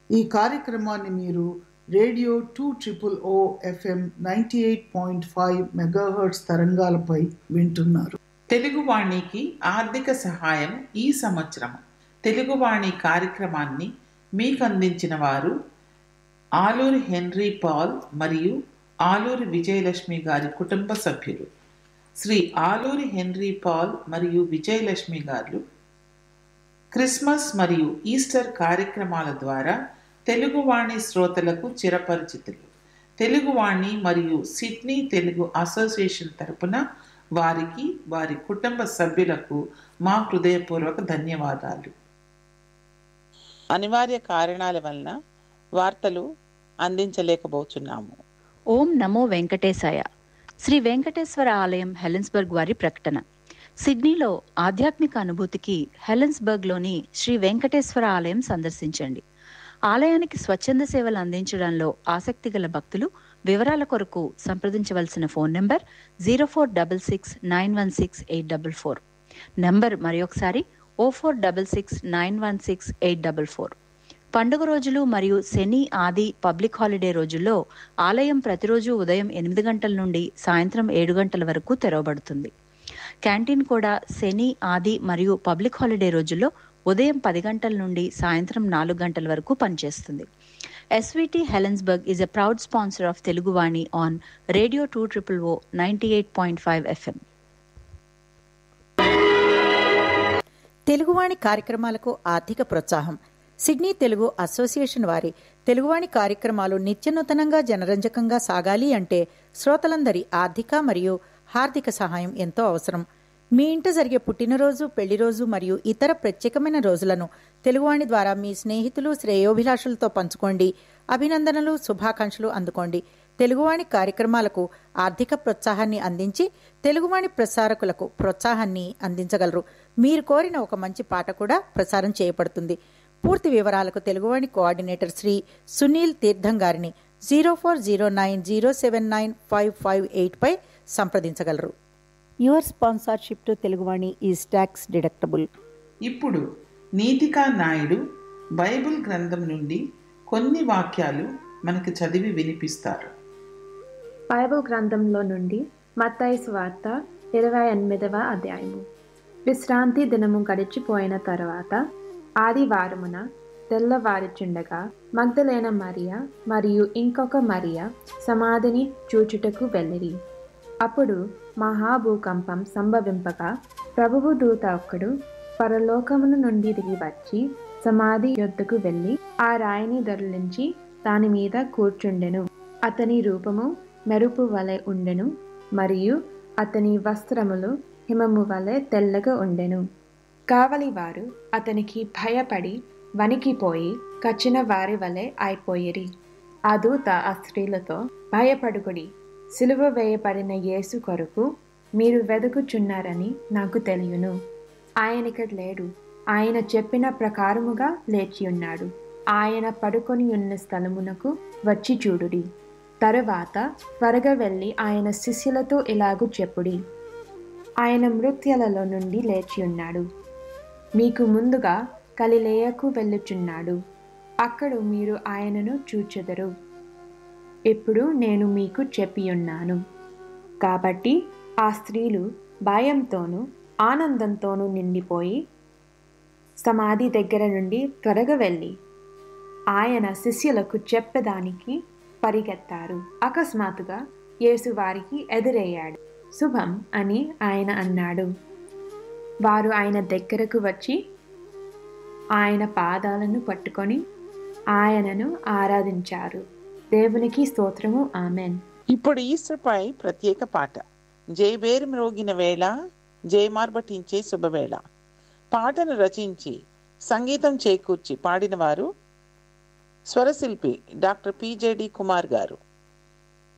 ఈ కార్యక్రమాన్ని మీరు radio two triple O FM ninety eight point five megahertz తరంగాలపై వింటున్నారు తెలుగువాణికి ఆర్థిక సహాయం ఈ సంవత్సరం తెలుగువాణి కార్యక్రమాన్ని మీకు అందించిన వారు ఆలూరి హెన్రీ పాల్ మరియు ఆలూరి విజయలక్ష్మి గారి కుటుంబ సభ్యులు శ్రీ ఆలూరి హెన్రీ పాల్ మరియు విజయలక్ష్మి గారు క్రిస్మస్ మరియు ఈస్టర్ కార్యక్రమాల ద్వారా తెలుగువాణి శ్రోతలకు చిరపరిచితులు తెలుగువాణి మరియు సిడ్నీ తెలుగు అసోసియేషన్ తరపున వారికి వారి కుటుంబ సభ్యులకు మా హృదయపూర్వక ధన్యవాదాలు అనివార్య కారణాల వలన వార్తలు అందించలేకపోతున్నాము ఓం నమో వెంకటేశాయ శ్రీ వెంకటేశ్వర ఆలయం హెలెన్స్బర్గ్ వారి ప్రకటన సిడ్నీలో ఆధ్యాత్మిక అనుభూతికి హెలెన్స్బర్గ్లోని శ్రీ వెంకటేశ్వర ఆలయం సందర్శించండి ఆలయానికి స్వచ్ఛంద సేవలు అందించడంలో ఆసక్తి గల భక్తులు వివరాల కొరకు సంప్రదించవలసిన phone number zero four double six nine one six eight double four number మరొకసారి O four double six nine one six eight double four పండుగ రోజులు మరియు శని ఆది పబ్లిక్ హాలిడే రోజుల్లో ఆలయం ప్రతిరోజు ఉదయం ఎనిమిది గంటల నుండి సాయంత్రం ఏడు గంటల వరకు తెరవబడుతుంది క్యాంటీన్ కూడా శని ఆది మరియు పబ్లిక్ హాలిడే రోజుల్లో ఉదయం పది గంటల నుండి సాయంత్రం నాలుగు గంటల వరకు పనిచేస్తుంది SVT Helensburgh is a proud sponsor of Teluguvani on radio two triple O ninety eight point five FM Teluguvani కార్యక్రమాలకు ఆర్థిక ప్రోత్సాహం సిడ్నీ తెలుగు అసోసియేషన్ వారి తెలుగువాణి కార్యక్రమాలు నిత్యనూతనంగా జనరంజకంగా సాగాలి అంటే శ్రోతలందరి ఆర్థిక మరియు హార్దిక సహాయం ఎంతో అవసరం మీ ఇంట జరిగే పుట్టినరోజు పెళ్లిరోజు మరియు ఇతర ప్రత్యేకమైన రోజులను తెలుగువాణి ద్వారా మీ స్నేహితులు శ్రేయోభిలాషులతో పంచుకోండి అభినందనలు శుభాకాంక్షలు అందుకోండి తెలుగువాణి కార్యక్రమాలకు ఆర్థిక ప్రోత్సాహాన్ని అందించి తెలుగువాణి ప్రసారకులకు ప్రోత్సాహాన్ని అందించగలరు మీరు కోరిన ఒక మంచి పాట కూడా ప్రసారం చేయబడుతుంది పూర్తి వివరాలకు తెలుగువాణి కోఆర్డినేటర్ శ్రీ సునీల్ తీర్థం గారిని zero four zero nine zero seven nine five five eight పై సంప్రదించగలరు your sponsorship to Teluguvani is tax deductible ఇప్పుడు నీతికా నాయుడు బైబిల్ గ్రంథం నుండి కొన్ని వాక్యాలు మనకి చదివి వినిపిస్తారు బైబిల్ గ్రంథంలో నుండి మత్తాయి వార్త ఇరవై ఎనిమిదవ అధ్యాయము విశ్రాంతి దినము గడిచిపోయిన తర్వాత ఆదివారమున తెల్లవారుచుండగా మగ్ధలేన మరియ మరియు ఇంకొక మరియ సమాధిని చూచుటకు వెళ్ళిరి అప్పుడు మహాభూకంపం సంభవింపగా ప్రభువు దూత ఒక్కడు పరలోకమును నుండి దిగి వచ్చి సమాధి యొద్దకు వెళ్ళి ఆ రాయిని దొరలించి దాని మీద కూర్చుండెను అతని రూపము మెరుపు వలె ఉండెను మరియు అతని వస్త్రములు హిమము వలె తెల్లగా ఉండెను కావలివారు అతనికి భయపడి వణికిపోయి కచ్చిన వారి వలె అయిపోయిరి ఆ దూత ఆ స్త్రీలతో భయపడుకుడి సిలువ వేయబడిన యేసు కొరకు మీరు వెదుకుచున్నారని నాకు తెలియను ఆయనక్కడ లేడు ఆయన చెప్పిన ప్రకారముగా లేచి ఉన్నాడు ఆయన పడుకొని ఉన్న స్థలమునకు వచ్చి చూడుడి తరువాత త్వరగా వెళ్ళి ఆయన శిష్యులతో ఇలాగూ చెప్పుడి ఆయన మృత్యులలో నుండి లేచి ఉన్నాడు మీకు ముందుగా కలిలేయకు వెళ్ళుచున్నాడు అక్కడ మీరు ఆయనను చూచెదరు ఇప్పుడు నేను మీకు చెప్పి ఉన్నాను కాబట్టి ఆ స్త్రీలు భయంతోనూ ఆనందంతోనూ నిండిపోయి సమాధి దగ్గర నుండి త్వరగా వెళ్ళి ఆయన శిష్యులకు చెప్పడానికి పరిగెత్తారు అకస్మాత్తుగా యేసు వారికి ఎదురయ్యాడు శుభం అని ఆయన అన్నాడు వారు ఆయన దగ్గరకు వచ్చి ఆయన పాదాలను పట్టుకొని ఆయనను ఆరాధించారు దేవునికి స్తోత్రము ఆమెన్ ఇప్పుడు ఈస్టర్ పై ప్రత్యేక పాట జయబేరి మ్రోగిన వేళ జయమార్బటించే శుభవేళ పాటను రచించి సంగీతం చేకూర్చి పాడినవారు స్వరశిల్పి డాక్టర్ పిజేడి కుమార్ గారు